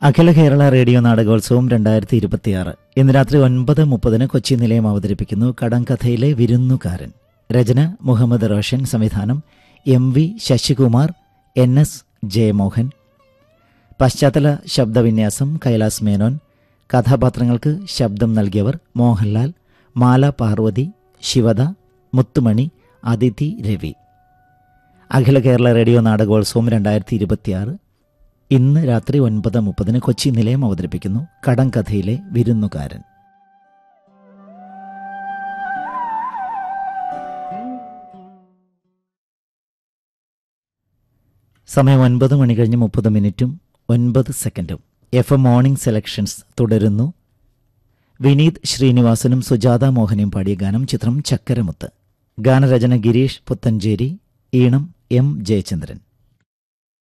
അഖില Kerala radio നാടകോത്സവം രണ്ടായിരത്തി ഇരുപത്തിയാറ് ഇന്ന് രാത്രി ഒൻപത് മുപ്പതിന് കൊച്ചി നിലയം അവതരിപ്പിക്കുന്നു കടങ്കഥയിലെ വിരുന്നുകാരൻ രചന മുഹമ്മദ് റോഷൻ സംവിധാനം M V Sasikumar N S Jayamohan പശ്ചാത്തല ശബ്ദവിന്യാസം കൈലാസ് മേനോൻ കഥാപാത്രങ്ങൾക്ക് ശബ്ദം നൽകിയവർ മോഹൻലാൽ മാല പാർവതി ശിവദ മുത്തുമണി അതിഥി രവി അഖില കേരള റേഡിയോ നാടകോത്സവം രണ്ടായിരത്തി ഇരുപത്തിയാറ് ഇന്ന് രാത്രി ഒൻപത് മുപ്പതിന് കൊച്ചി നിലയം അവതരിപ്പിക്കുന്നു കടങ്കഥയിലെ വിരുന്നുകാരൻ സമയം ഒൻപത് മണി കഴിഞ്ഞ് മുപ്പത് മിനിറ്റും ഒൻപത് സെക്കൻഡും എഫ് എം മോർണിംഗ് സെലക്ഷൻസ് തുടരുന്നു വിനീത് ശ്രീനിവാസനും സുജാത മോഹനും പാടിയ ഗാനം ചിത്രം ചക്കരമുത്ത് ഗാനരചന ഗിരീഷ് പുത്തഞ്ചേരി ഈണം എം ജയചന്ദ്രൻ